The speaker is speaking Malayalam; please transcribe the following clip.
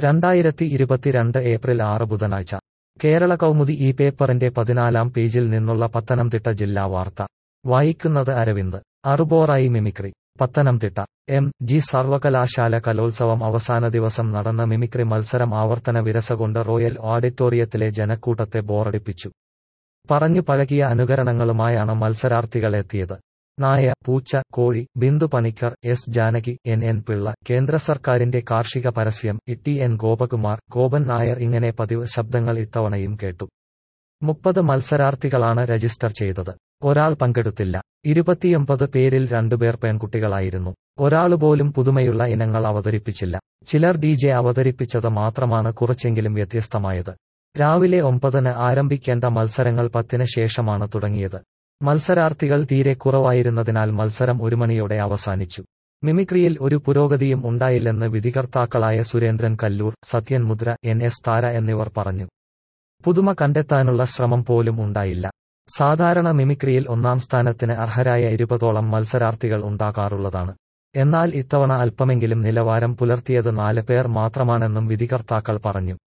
രണ്ടായിരത്തി ഇരുപത്തിരണ്ട് ഏപ്രിൽ ആറ് ബുധനാഴ്ച കേരള കൗമുദി ഈ പേപ്പറിന്റെ പതിനാലാം പേജിൽ നിന്നുള്ള പത്തനംതിട്ട ജില്ലാ വാർത്ത വായിക്കുന്നത് അരവിന്ദ് അറുബോറായി മിമിക്രി പത്തനംതിട്ട എം ജി സർവകലാശാല കലോത്സവം അവസാന ദിവസം നടന്ന മിമിക്രി മത്സരം ആവർത്തന വിരസകൊണ്ട് റോയൽ ഓഡിറ്റോറിയത്തിലെ ജനക്കൂട്ടത്തെ ബോറടിപ്പിച്ചു പറഞ്ഞു പഴകിയ അനുകരണങ്ങളുമായാണ് മത്സരാർത്ഥികൾ എത്തിയത് നായ പൂച്ച കോഴി Bindu Panicker S Janaki N N Pillai കേന്ദ്ര സർക്കാരിന്റെ കാർഷിക പരസ്യം ഇ എൻ ഗോപകുമാർ ഗോപൻ നായർ ഇങ്ങനെ പതിവ് ശബ്ദങ്ങൾ ഇത്തവണയും കേട്ടു മുപ്പത് മത്സരാർത്ഥികളാണ് രജിസ്റ്റർ ചെയ്തത് ഒരാൾ പങ്കെടുത്തില്ല ഇരുപത്തിയൊമ്പത് പേരിൽ രണ്ടുപേർ പെൺകുട്ടികളായിരുന്നു ഒരാളുപോലും പുതുമയുള്ള ഇനങ്ങൾ അവതരിപ്പിച്ചില്ല ചിലർ ഡി ജെ അവതരിപ്പിച്ചത് മാത്രമാണ് കുറച്ചെങ്കിലും വ്യത്യസ്തമായത് രാവിലെ ഒമ്പതിന് ആരംഭിക്കേണ്ട മത്സരങ്ങൾ പത്തിന് ശേഷമാണ് തുടങ്ങിയത് മത്സരാർത്ഥികൾ തീരെ കുറവായിരുന്നതിനാൽ മത്സരം ഒരു മണിയോടെ അവസാനിച്ചു മിമിക്രിയിൽ ഒരു പുരോഗതിയും ഉണ്ടായില്ലെന്ന് വിധികർത്താക്കളായ സുരേന്ദ്രൻ കല്ലൂർ സത്യൻ മുദ്ര എൻ എസ് താര എന്നിവർ പറഞ്ഞു പുതുമ കണ്ടെത്താനുള്ള ശ്രമം പോലും ഉണ്ടായില്ല സാധാരണ മിമിക്രിയിൽ ഒന്നാം സ്ഥാനത്തിന് അർഹരായ ഇരുപതോളം മത്സരാർത്ഥികൾ ഉണ്ടാകാറുള്ളതാണ് എന്നാൽ ഇത്തവണ അല്പമെങ്കിലും നിലവാരം പുലർത്തിയത് നാല് പേർ മാത്രമാണെന്നും വിധികർത്താക്കൾ പറഞ്ഞു